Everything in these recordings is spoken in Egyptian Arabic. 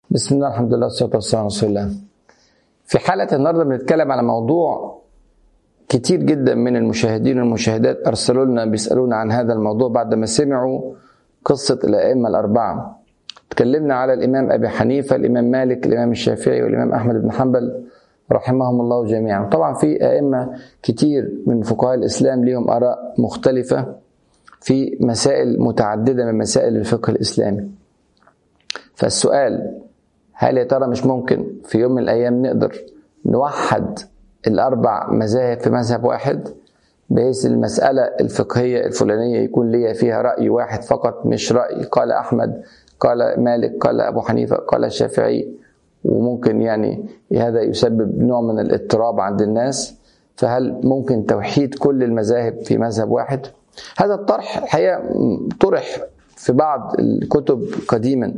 بسم الله الحمد لله والصلاة والسلام على رسول الله. في حلقة النهارده بنتكلم على موضوع كتير جدا من المشاهدين والمشاهدات أرسلوا لنا بيسألونا عن هذا الموضوع بعد ما سمعوا قصة الأئمة الأربعة. تكلمنا على الإمام أبي حنيفة، الإمام مالك، الإمام الشافعي، والإمام أحمد بن حنبل رحمهم الله جميعا. طبعا في أئمة كتير من فقهاء الإسلام ليهم آراء مختلفة في مسائل متعددة من مسائل الفقه الإسلامي. فالسؤال هل يا ترى مش ممكن في يوم من الايام نقدر نوحد الاربع مذاهب في مذهب واحد بحيث المساله الفقهيه الفلانيه يكون ليا فيها راي واحد فقط مش راي قال احمد قال مالك قال ابو حنيفه قال الشافعي وممكن يعني هذا يسبب نوع من الاضطراب عند الناس فهل ممكن توحيد كل المذاهب في مذهب واحد هذا الطرح الحقيقه طرح في بعض الكتب قديما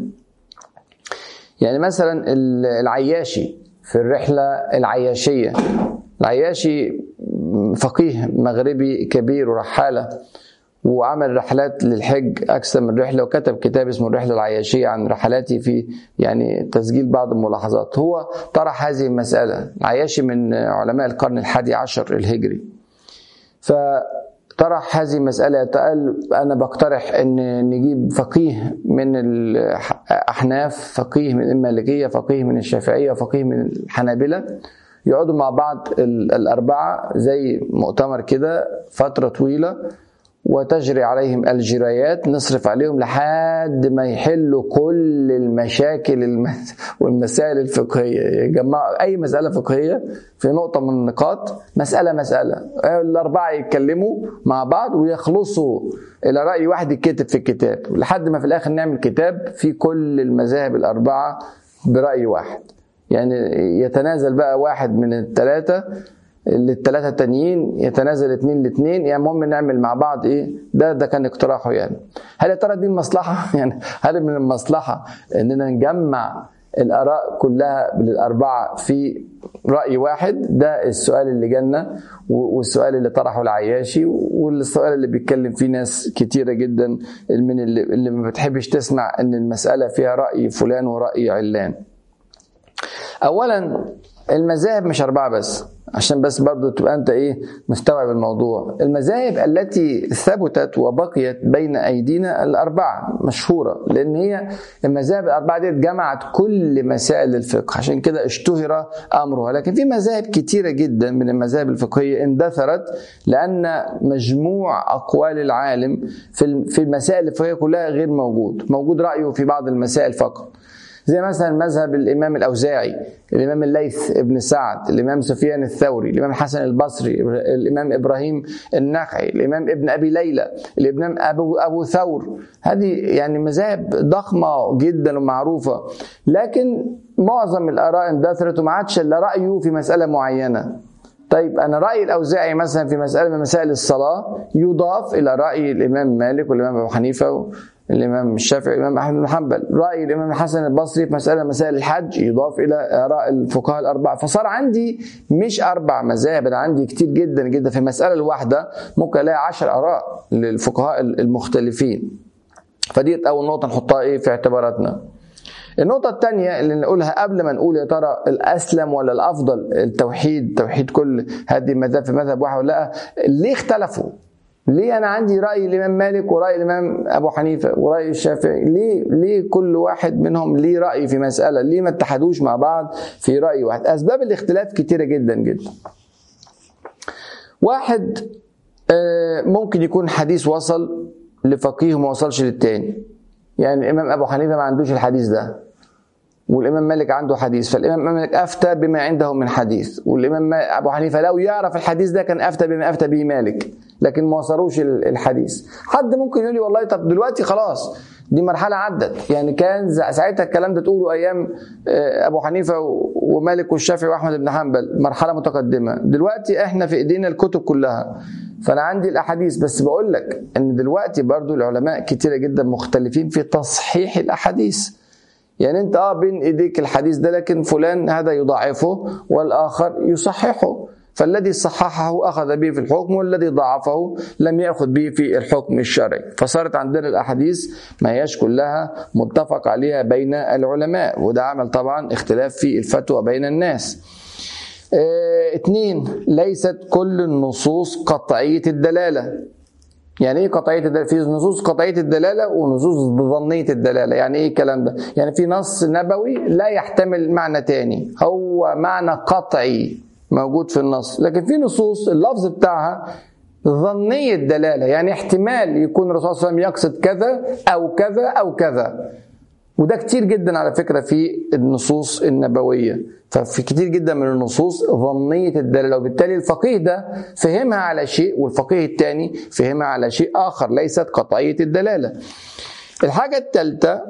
يعني مثلا العياشي في الرحلة العياشية العياشي فقيه مغربي كبير ورحالة وعمل رحلات للحج أكثر من رحلة وكتب كتاب اسمه الرحلة العياشية عن رحلاتي في يعني تسجيل بعض الملاحظات هو طرح هذه المسألة العياشي من علماء القرن الحادي عشر الهجري ف طرح هذه المسألة قال أنا بقترح أن نجيب فقيه من الأحناف فقيه من المالكية فقيه من الشافعية فقيه من الحنابلة يقعدوا مع بعض الأربعة زي مؤتمر كده فترة طويلة وتجري عليهم الجرايات نصرف عليهم لحد ما يحلوا كل المشاكل والمسائل الفقهية يجمعوا أي مسألة فقهية في نقطة من النقاط مسألة مسألة الأربعة يتكلموا مع بعض ويخلصوا إلى رأي واحد يتكتب في الكتاب لحد ما في الآخر نعمل كتاب في كل المذاهب الأربعة برأي واحد يعني يتنازل بقى واحد من الثلاثة للثلاثة التانيين يتنازل اتنين لاتنين يعني المهم نعمل مع بعض ايه ده ده كان اقتراحه يعني هل يا ترى دي المصلحة يعني هل من المصلحة اننا نجمع الاراء كلها للاربعة في رأي واحد ده السؤال اللي جالنا والسؤال اللي طرحه العياشي والسؤال اللي بيتكلم فيه ناس كتيرة جدا من اللي, اللي ما بتحبش تسمع ان المسألة فيها رأي فلان ورأي علان اولا المذاهب مش اربعة بس عشان بس برضو تبقى انت ايه مستوعب الموضوع المذاهب التي ثبتت وبقيت بين ايدينا الاربعه مشهوره لان هي المذاهب الاربعه دي جمعت كل مسائل الفقه عشان كده اشتهر امرها لكن في مذاهب كتيره جدا من المذاهب الفقهيه اندثرت لان مجموع اقوال العالم في في المسائل الفقهيه كلها غير موجود موجود رايه في بعض المسائل فقط زي مثلا مذهب الامام الاوزاعي الامام الليث ابن سعد الامام سفيان الثوري الامام الحسن البصري الامام ابراهيم النخعي الامام ابن ابي ليلى الامام ابو ابو ثور هذه يعني مذاهب ضخمه جدا ومعروفه لكن معظم الاراء اندثرت وما عادش الا رايه في مساله معينه طيب انا راي الاوزاعي مثلا في مساله من مسائل الصلاه يضاف الى راي الامام مالك والامام ابو حنيفه الامام الشافعي الامام احمد بن حنبل راي الامام الحسن البصري في مساله مسائل الحج يضاف الى اراء الفقهاء الاربعه فصار عندي مش اربع مذاهب انا عندي كتير جدا جدا في المساله الواحده ممكن الاقي 10 اراء للفقهاء المختلفين فدي اول نقطه نحطها ايه في اعتباراتنا النقطة الثانية اللي نقولها قبل ما نقول يا ترى الأسلم ولا الأفضل التوحيد توحيد كل هذه المذاهب في مذهب واحد ولا لا ليه اختلفوا؟ ليه انا عندي راي الامام مالك وراي الامام ابو حنيفه وراي الشافعي ليه ليه كل واحد منهم ليه راي في مساله ليه ما اتحدوش مع بعض في راي واحد اسباب الاختلاف كتيره جدا جدا واحد ممكن يكون حديث وصل لفقيه وما وصلش للتاني يعني الامام ابو حنيفه ما عندوش الحديث ده والامام مالك عنده حديث فالامام مالك افتى بما عنده من حديث والامام ابو حنيفه لو يعرف الحديث ده كان افتى بما افتى به مالك لكن ما وصلوش الحديث حد ممكن يقول لي والله طب دلوقتي خلاص دي مرحله عدت يعني كان ساعتها الكلام ده تقوله ايام ابو حنيفه ومالك والشافعي واحمد بن حنبل مرحله متقدمه دلوقتي احنا في ايدينا الكتب كلها فانا عندي الاحاديث بس بقول لك ان دلوقتي برضو العلماء كتيره جدا مختلفين في تصحيح الاحاديث يعني انت اه بين ايديك الحديث ده لكن فلان هذا يضاعفه والاخر يصححه فالذي صححه أخذ به في الحكم والذي ضعفه لم يأخذ به في الحكم الشرعي فصارت عندنا الأحاديث ما هياش كلها متفق عليها بين العلماء وده عمل طبعا اختلاف في الفتوى بين الناس اه اتنين ليست كل النصوص قطعية الدلالة يعني ايه قطعيه الدلاله؟ في نصوص قطعيه الدلاله ونصوص ظنيه الدلاله، يعني ايه الكلام ده؟ يعني في نص نبوي لا يحتمل معنى تاني، هو معنى قطعي موجود في النص، لكن في نصوص اللفظ بتاعها ظنيه الدلاله، يعني احتمال يكون الرسول صلى الله عليه وسلم يقصد كذا او كذا او كذا. وده كتير جدا على فكره في النصوص النبويه ففي كتير جدا من النصوص ظنيه الدلاله وبالتالي الفقيه ده فهمها على شيء والفقيه الثاني فهمها على شيء اخر ليست قطعيه الدلاله الحاجه الثالثه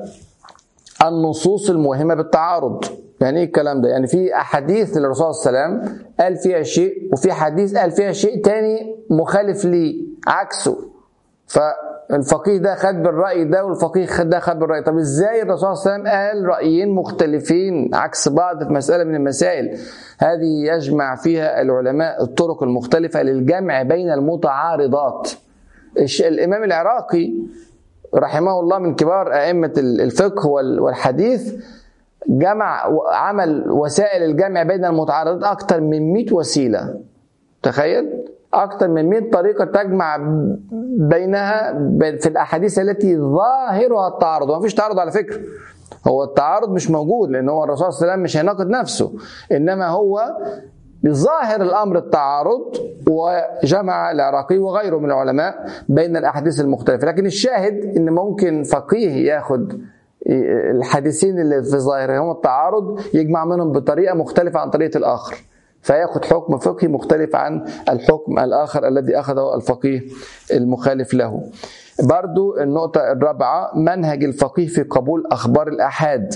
النصوص الموهمه بالتعارض يعني ايه الكلام ده؟ يعني في احاديث للرسول صلى الله عليه وسلم قال فيها شيء وفي حديث قال فيها شيء تاني مخالف ليه عكسه فالفقيه ده خد بالرأي ده والفقيه ده خد بالرأي طب ازاي الرسول صلى الله عليه وسلم قال رأيين مختلفين عكس بعض في مسألة من المسائل هذه يجمع فيها العلماء الطرق المختلفة للجمع بين المتعارضات الإمام العراقي رحمه الله من كبار أئمة الفقه والحديث جمع عمل وسائل الجمع بين المتعارضات أكثر من 100 وسيلة تخيل أكثر من 100 طريقة تجمع بينها في الأحاديث التي ظاهرها التعارض وما فيش تعارض على فكرة هو التعارض مش موجود لأن هو الرسول صلى الله عليه وسلم مش هيناقض نفسه إنما هو بظاهر الأمر التعارض وجمع العراقي وغيره من العلماء بين الأحاديث المختلفة لكن الشاهد إن ممكن فقيه ياخد الحديثين اللي في ظاهرهم التعارض يجمع منهم بطريقة مختلفة عن طريقة الآخر فياخذ حكم فقهي مختلف عن الحكم الآخر الذي أخذه الفقيه المخالف له برضو النقطة الرابعة منهج الفقيه في قبول أخبار الأحاد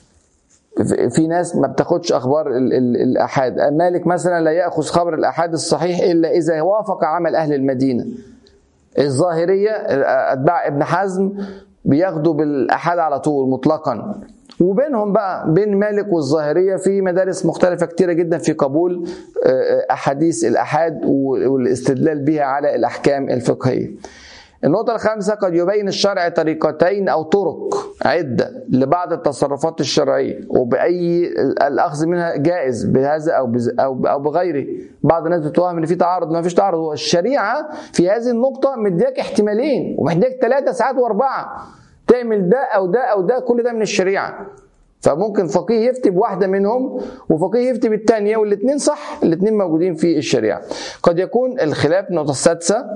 في ناس ما بتاخدش اخبار الاحاد مالك مثلا لا ياخذ خبر الاحاد الصحيح الا اذا وافق عمل اهل المدينه الظاهريه اتباع ابن حزم بياخدوا بالاحاد على طول مطلقا وبينهم بقى بين مالك والظاهريه في مدارس مختلفه كتيره جدا في قبول احاديث الاحاد والاستدلال بها على الاحكام الفقهيه. النقطة الخامسة قد يبين الشرع طريقتين أو طرق عدة لبعض التصرفات الشرعية وبأي الأخذ منها جائز بهذا أو أو أو بغيره بعض الناس بتوهم إن في تعارض ما فيش تعارض هو الشريعة في هذه النقطة مديك احتمالين ومديك ثلاثة ساعات وأربعة تعمل ده او ده او ده كل ده من الشريعه فممكن فقيه يفتي بواحدة منهم وفقيه يفتي بالثانية والاثنين صح الاثنين موجودين في الشريعة قد يكون الخلاف النقطة السادسة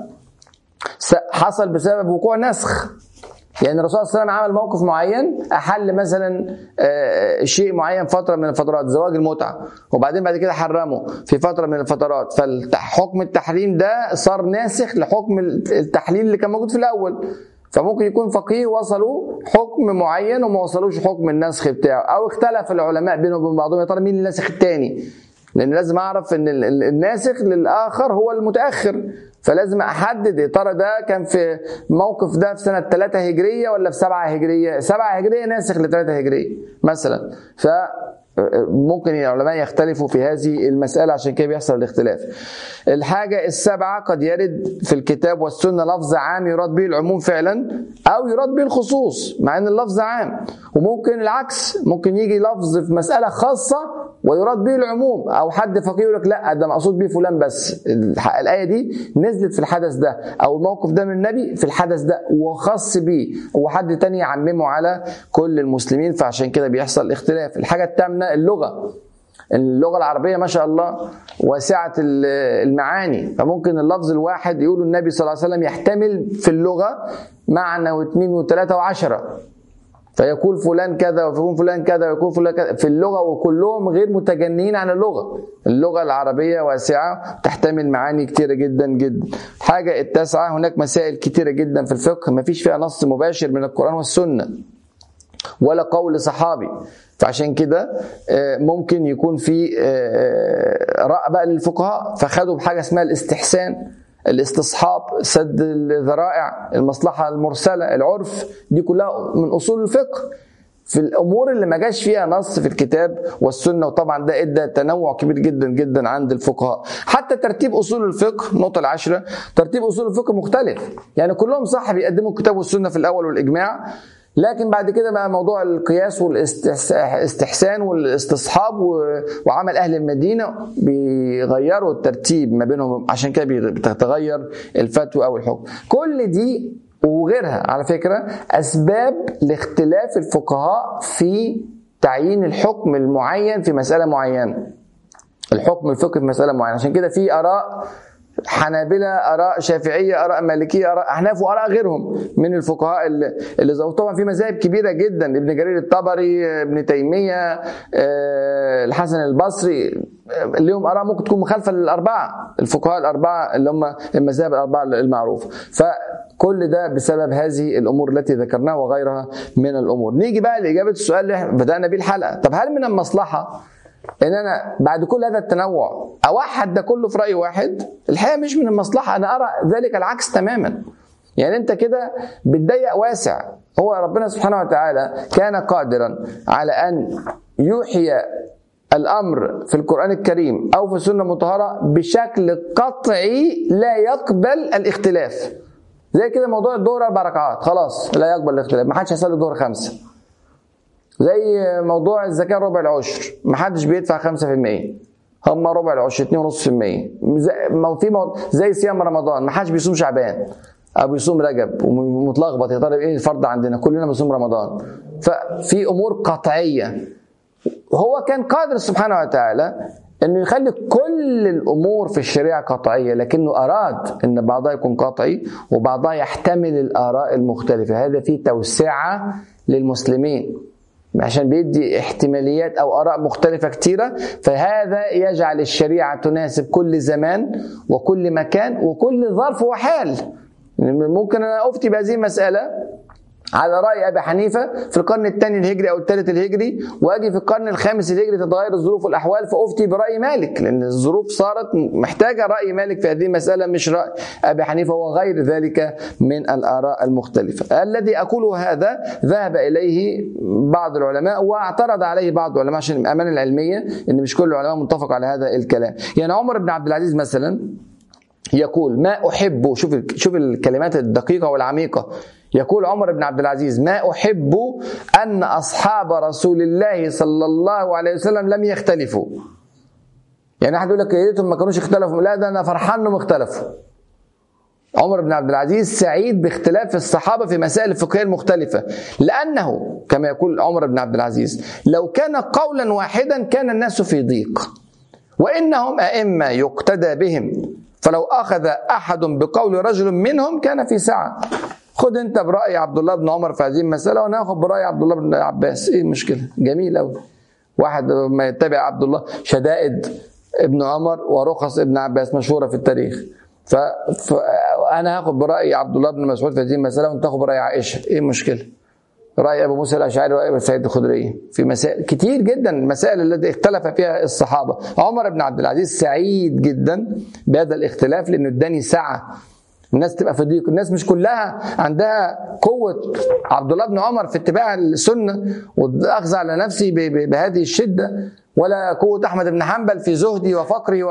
حصل بسبب وقوع نسخ يعني الرسول صلى الله عليه وسلم عمل موقف معين احل مثلا شيء معين فتره من الفترات زواج المتعه وبعدين بعد كده حرمه في فتره من الفترات فحكم التحريم ده صار ناسخ لحكم التحليل اللي كان موجود في الاول فممكن يكون فقيه وصلوا حكم معين وما وصلوش حكم النسخ بتاعه او اختلف العلماء بينهم وبين بعضهم يا ترى مين الناسخ الثاني لان لازم اعرف ان الناسخ للاخر هو المتاخر فلازم احدد يا ترى ده كان في موقف ده في سنه 3 هجريه ولا في 7 هجريه 7 هجريه ناسخ ل 3 هجريه مثلا ف ممكن العلماء يختلفوا في هذه المسألة عشان كده بيحصل الاختلاف الحاجة السابعة قد يرد في الكتاب والسنة لفظ عام يراد به العموم فعلا أو يراد به الخصوص مع أن اللفظ عام وممكن العكس ممكن يجي لفظ في مسألة خاصة ويراد به العموم أو حد فقيه يقول لك لا ده مقصود به فلان بس الآية دي نزلت في الحدث ده أو الموقف ده من النبي في الحدث ده وخاص به وحد تاني يعممه على كل المسلمين فعشان كده بيحصل اختلاف الحاجة الثامنة اللغة اللغة العربية ما شاء الله واسعة المعاني فممكن اللفظ الواحد يقول النبي صلى الله عليه وسلم يحتمل في اللغة معنى واثنين وثلاثة وعشرة فيقول فلان كذا ويكون فلان كذا ويكون فلان كذا في اللغة وكلهم غير متجنين عن اللغة اللغة العربية واسعة تحتمل معاني كتيرة جدا جدا الحاجة التاسعة هناك مسائل كتيرة جدا في الفقه ما فيش فيها نص مباشر من القرآن والسنة ولا قول صحابي فعشان كده ممكن يكون في رأى بقى للفقهاء فخدوا بحاجة اسمها الاستحسان الاستصحاب سد الذرائع المصلحة المرسلة العرف دي كلها من أصول الفقه في الامور اللي ما جاش فيها نص في الكتاب والسنه وطبعا ده ادى تنوع كبير جدا جدا عند الفقهاء حتى ترتيب اصول الفقه النقطه العاشره ترتيب اصول الفقه مختلف يعني كلهم صح بيقدموا الكتاب والسنه في الاول والاجماع لكن بعد كده بقى موضوع القياس والاستحسان والاستصحاب وعمل اهل المدينه بيغيروا الترتيب ما بينهم عشان كده بتتغير الفتوى او الحكم كل دي وغيرها على فكره اسباب لاختلاف الفقهاء في تعيين الحكم المعين في مساله معينه الحكم الفقهي في مساله معينه عشان كده في اراء حنابلة آراء شافعية آراء مالكية آراء أحناف وآراء غيرهم من الفقهاء اللي, اللي طبعا في مذاهب كبيرة جدا ابن جرير الطبري ابن تيمية الحسن البصري لهم آراء ممكن تكون مخالفة للأربعة الفقهاء الأربعة اللي هم المذاهب الأربعة المعروفة فكل ده بسبب هذه الأمور التي ذكرناها وغيرها من الأمور نيجي بقى لإجابة السؤال اللي بدأنا به الحلقة طب هل من المصلحة ان انا بعد كل هذا التنوع اوحد ده كله في راي واحد الحقيقه مش من المصلحه انا ارى ذلك العكس تماما يعني انت كده بتضيق واسع هو ربنا سبحانه وتعالى كان قادرا على ان يوحي الامر في القران الكريم او في السنه المطهره بشكل قطعي لا يقبل الاختلاف زي كده موضوع الظهر اربع ركعات خلاص لا يقبل الاختلاف ما حدش هيصلي الظهر خمسه زي موضوع الزكاة ربع العشر ما حدش بيدفع 5% هم ربع العشر 2.5% في زي صيام رمضان ما حدش بيصوم شعبان او بيصوم رجب ومتلخبط يا ترى ايه الفرض عندنا كلنا بنصوم رمضان ففي امور قطعيه هو كان قادر سبحانه وتعالى انه يخلي كل الامور في الشريعه قطعيه لكنه اراد ان بعضها يكون قطعي وبعضها يحتمل الاراء المختلفه هذا فيه توسعه للمسلمين عشان بيدي احتماليات او اراء مختلفه كتيره فهذا يجعل الشريعه تناسب كل زمان وكل مكان وكل ظرف وحال ممكن انا افتي بهذه المساله على راي ابي حنيفه في القرن الثاني الهجري او الثالث الهجري واجي في القرن الخامس الهجري تتغير الظروف والاحوال فافتي براي مالك لان الظروف صارت محتاجه راي مالك في هذه المساله مش راي ابي حنيفه وغير ذلك من الاراء المختلفه الذي اقوله هذا ذهب اليه بعض العلماء واعترض عليه بعض العلماء عشان الامانه العلميه ان مش كل العلماء متفق على هذا الكلام يعني عمر بن عبد العزيز مثلا يقول ما احب شوف شوف الكلمات الدقيقه والعميقه يقول عمر بن عبد العزيز ما احب ان اصحاب رسول الله صلى الله عليه وسلم لم يختلفوا يعني احد يقول لك يا ريتهم ما كانوش اختلفوا لا ده انا فرحان انهم اختلفوا عمر بن عبد العزيز سعيد باختلاف الصحابه في مسائل الفقهيه المختلفه لانه كما يقول عمر بن عبد العزيز لو كان قولا واحدا كان الناس في ضيق وانهم ائمه يقتدى بهم فلو اخذ احد بقول رجل منهم كان في سعه خد انت براي عبد الله بن عمر في هذه المساله وانا هاخد براي عبد الله بن عباس ايه المشكله جميل قوي واحد ما يتبع عبد الله شدائد ابن عمر ورخص ابن عباس مشهوره في التاريخ ف... فانا هاخد براي عبد الله بن مسعود في هذه المساله وانت تاخد براي عائشه ايه المشكله راي ابو موسى الاشعري وراي ابو سعيد الخدري في مسائل كتير جدا المسائل التي اختلف فيها الصحابه عمر بن عبد العزيز سعيد جدا بهذا الاختلاف لانه اداني سعه الناس تبقى في ضيق الناس مش كلها عندها قوة عبد الله بن عمر في اتباع السنة والأخذ على نفسي بهذه الشدة ولا قوة أحمد بن حنبل في زهدي وفقري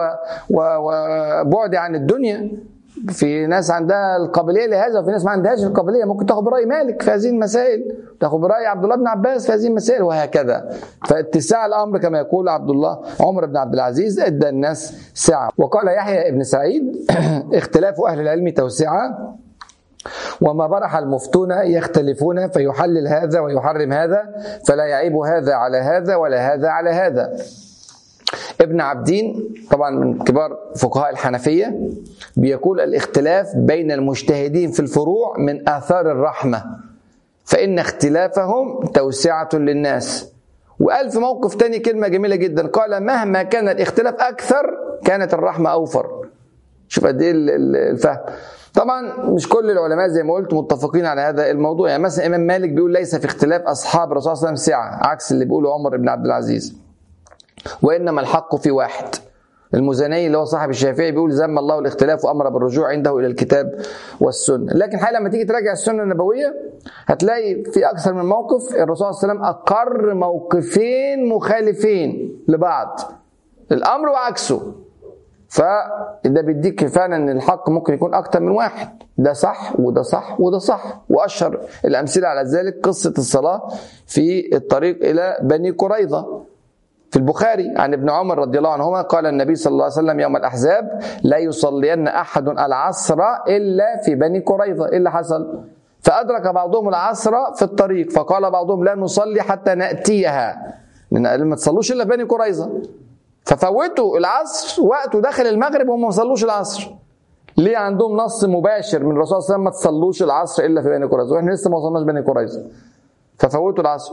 وبعدي عن الدنيا في ناس عندها القابليه لهذا وفي ناس ما عندهاش القابليه ممكن تاخد براي مالك في هذه المسائل تاخد براي عبد الله بن عباس في هذه المسائل وهكذا فاتساع الامر كما يقول عبد الله عمر بن عبد العزيز ادى الناس سعه وقال يحيى بن سعيد اختلاف اهل العلم توسعه وما برح المفتون يختلفون فيحلل هذا ويحرم هذا فلا يعيب هذا على هذا ولا هذا على هذا ابن عبدين طبعا من كبار فقهاء الحنفية بيقول الاختلاف بين المجتهدين في الفروع من آثار الرحمة فإن اختلافهم توسعة للناس وقال في موقف تاني كلمة جميلة جدا قال مهما كان الاختلاف أكثر كانت الرحمة أوفر شوف قد إيه الفهم طبعا مش كل العلماء زي ما قلت متفقين على هذا الموضوع يعني مثلا امام مالك بيقول ليس في اختلاف اصحاب الرسول صلى الله عليه وسلم سعه عكس اللي بيقوله عمر بن عبد العزيز وانما الحق في واحد المزني اللي هو صاحب الشافعي بيقول ذم الله الاختلاف وامر بالرجوع عنده الى الكتاب والسنه لكن الحقيقه لما تيجي تراجع السنه النبويه هتلاقي في اكثر من موقف الرسول صلى الله عليه وسلم اقر موقفين مخالفين لبعض الامر وعكسه فده بيديك فعلا ان الحق ممكن يكون اكتر من واحد ده صح وده صح وده صح واشهر الامثله على ذلك قصه الصلاه في الطريق الى بني قريظه في البخاري عن ابن عمر رضي الله عنهما قال النبي صلى الله عليه وسلم يوم الاحزاب لا يصلين احد العصر الا في بني قريظه ايه اللي حصل فادرك بعضهم العصر في الطريق فقال بعضهم لا نصلي حتى ناتيها ما تصلوش الا في بني قريظه ففوتوا العصر وقت ودخل المغرب وهم ما صلوش العصر ليه عندهم نص مباشر من الرسول صلى الله عليه وسلم ما تصلوش العصر الا في بني قريظه واحنا لسه ما وصلناش بني قريظه ففوتوا العصر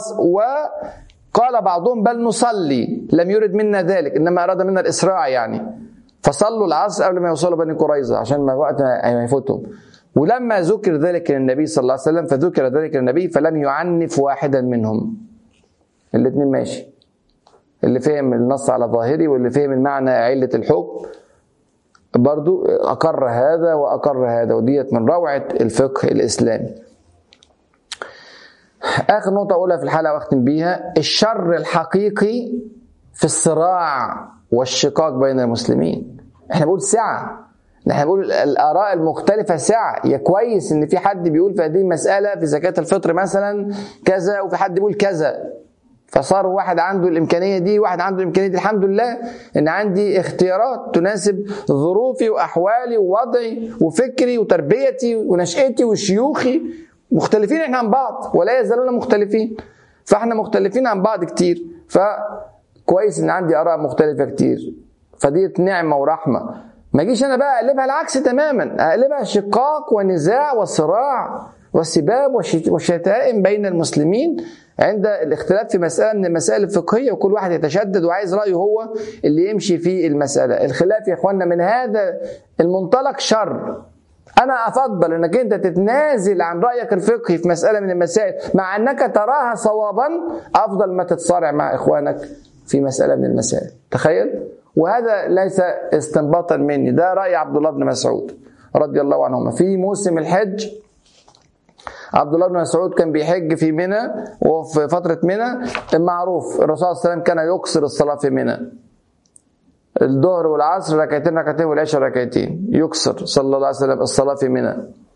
وقال بعضهم بل نصلي لم يرد منا ذلك انما اراد منا الاسراع يعني فصلوا العصر قبل ما يوصلوا بني قريظه عشان ما وقت ما يفوتهم ولما ذكر ذلك للنبي صلى الله عليه وسلم فذكر ذلك للنبي فلم يعنف واحدا منهم الاثنين ماشي اللي فهم النص على ظاهري واللي فهم المعنى علة الحكم برضو أقر هذا وأقر هذا وديت من روعة الفقه الإسلامي آخر نقطة أقولها في الحلقة وأختم بيها الشر الحقيقي في الصراع والشقاق بين المسلمين احنا بنقول سعة احنا بنقول الآراء المختلفة سعة يا كويس إن في حد بيقول في هذه المسألة في زكاة الفطر مثلا كذا وفي حد بيقول كذا فصار واحد عنده الامكانيه دي واحد عنده الامكانيه دي الحمد لله ان عندي اختيارات تناسب ظروفي واحوالي ووضعي وفكري وتربيتي ونشاتي وشيوخي مختلفين احنا عن بعض ولا يزالون مختلفين فاحنا مختلفين عن بعض كتير فكويس ان عندي اراء مختلفه كتير فديت نعمه ورحمه ما اجيش انا بقى اقلبها العكس تماما اقلبها شقاق ونزاع وصراع وسباب وشتائم بين المسلمين عند الاختلاف في مسألة من المسائل الفقهية وكل واحد يتشدد وعايز رأيه هو اللي يمشي في المسألة الخلاف يا إخواننا من هذا المنطلق شر أنا أفضل أنك أنت تتنازل عن رأيك الفقهي في مسألة من المسائل مع أنك تراها صوابا أفضل ما تتصارع مع إخوانك في مسألة من المسائل تخيل وهذا ليس استنباطا مني ده رأي عبد الله بن مسعود رضي الله عنهما في موسم الحج عبد الله بن مسعود كان بيحج في منى وفي فترة منى معروف الرسول صلى الله عليه وسلم كان يقصر الصلاة في منى الظهر والعصر ركعتين ركعتين والعشاء ركعتين يكسر صلى الله عليه وسلم الصلاة في منى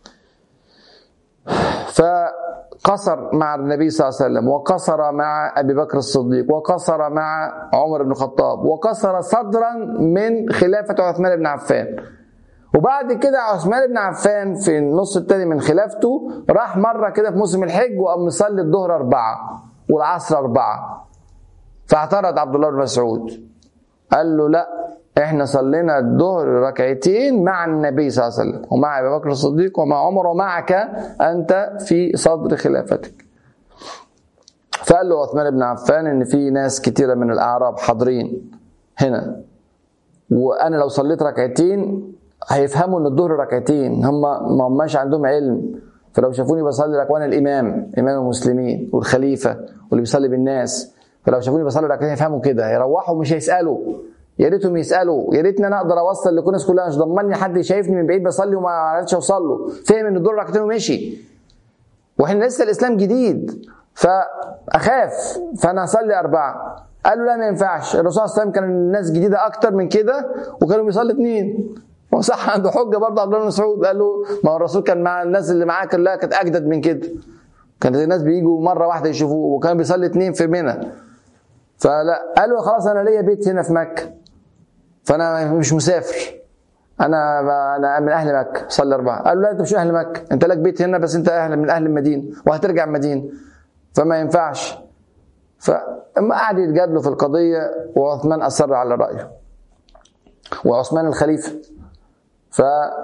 فقصر مع النبي صلى الله عليه وسلم وقصر مع أبي بكر الصديق وقصر مع عمر بن الخطاب وقصر صدرا من خلافة عثمان بن عفان وبعد كده عثمان بن عفان في النص الثاني من خلافته راح مرة كده في موسم الحج وقام مصلي الظهر أربعة والعصر أربعة فاعترض عبد الله بن مسعود قال له لا احنا صلينا الظهر ركعتين مع النبي صلى الله عليه وسلم ومع ابي بكر الصديق ومع عمر ومعك انت في صدر خلافتك فقال له عثمان بن عفان ان في ناس كتيره من الاعراب حاضرين هنا وانا لو صليت ركعتين هيفهموا ان الظهر ركعتين هم ما هماش عندهم علم فلو شافوني بصلي ركعتين الامام امام المسلمين والخليفه واللي بيصلي بالناس فلو شافوني بصلي ركعتين يفهموا كده يروحوا مش هيسالوا يا ريتهم يسالوا يا ريتني انا اقدر اوصل لكل الناس كلها مش ضمني حد شايفني من بعيد بصلي وما عرفتش اوصل له فهم ان الظهر ركعتين ومشي واحنا لسه الاسلام جديد فاخاف فانا هصلي اربعه قالوا لا ما ينفعش الرسول صلى الله عليه وسلم كان الناس جديده اكتر من كده وكانوا بيصلي اثنين هو صح عنده حجه برضه عبد الله بن مسعود قال له ما هو الرسول كان مع الناس اللي معاه كلها كانت اجدد من كده كانت الناس بيجوا مره واحده يشوفوه وكان بيصلي اثنين في منى فلا قال له خلاص انا ليا بيت هنا في مكه فانا مش مسافر انا انا من اهل مكه صلي اربعه قال له لا انت مش اهل مكه انت لك بيت هنا بس انت اهل من اهل المدينه وهترجع المدينه فما ينفعش فما قعد يتجادلوا في القضيه وعثمان اصر على رايه وعثمان الخليفه ف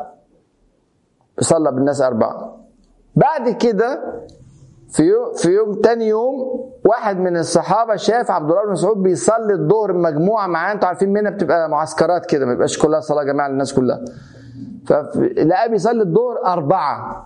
صلى بالناس أربعة بعد كده في يوم في يوم تاني يوم واحد من الصحابة شاف عبد الله بن مسعود بيصلي الظهر مجموعة معاه انتوا عارفين منها بتبقى معسكرات كده ما بيبقاش كلها صلاة جماعة للناس كلها فلقاه بيصلي الظهر أربعة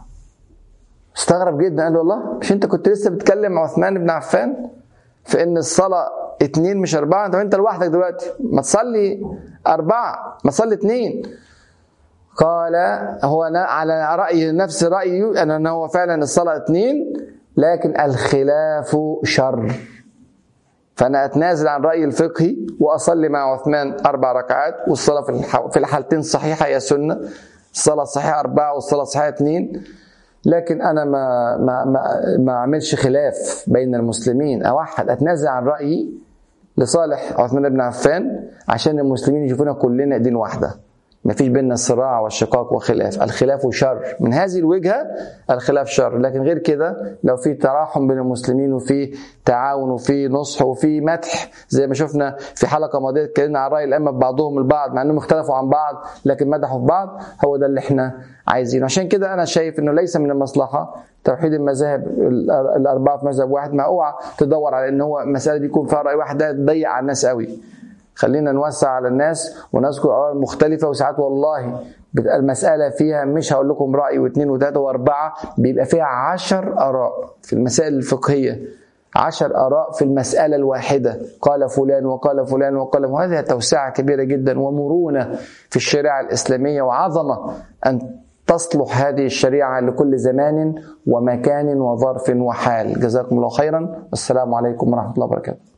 استغرب جدا قال له والله مش انت كنت لسه بتتكلم مع عثمان بن عفان في ان الصلاة اتنين مش أربعة طب أنت لوحدك دلوقتي ما تصلي أربعة ما تصلي اتنين قال هو على رأي نفس رأيي أن هو فعلا الصلاة اتنين لكن الخلاف شر فأنا أتنازل عن رأيي الفقهي وأصلي مع عثمان أربع ركعات والصلاة في الحالتين صحيحة هي سنة الصلاة الصحيحة أربعة والصلاة الصحيحة اثنين لكن أنا ما ما ما, ما أعملش خلاف بين المسلمين أوحد أتنازل عن رأيي لصالح عثمان بن عفان عشان المسلمين يشوفونا كلنا دين واحده ما فيش بيننا صراع والشقاق وخلاف الخلاف شر من هذه الوجهة الخلاف شر لكن غير كده لو في تراحم بين المسلمين وفي تعاون وفي نصح وفي مدح زي ما شفنا في حلقة ماضية اتكلمنا عن رأي الأئمة بعضهم البعض مع أنهم اختلفوا عن بعض لكن مدحوا في بعض هو ده اللي احنا عايزينه عشان كده أنا شايف أنه ليس من المصلحة توحيد المذاهب الأربعة في مذهب واحد ما اوعى تدور على أن هو المسألة دي يكون فيها رأي واحد ده تضيع على الناس قوي خلينا نوسع على الناس ونذكر آراء مختلفة وساعات والله المسألة فيها مش هقول لكم رأي واثنين وثلاثة وأربعة بيبقى فيها عشر آراء في المسائل الفقهية عشر آراء في المسألة الواحدة قال فلان وقال فلان وقال وهذه توسعة كبيرة جدا ومرونة في الشريعة الإسلامية وعظمة أن تصلح هذه الشريعة لكل زمان ومكان وظرف وحال جزاكم الله خيرا والسلام عليكم ورحمة الله وبركاته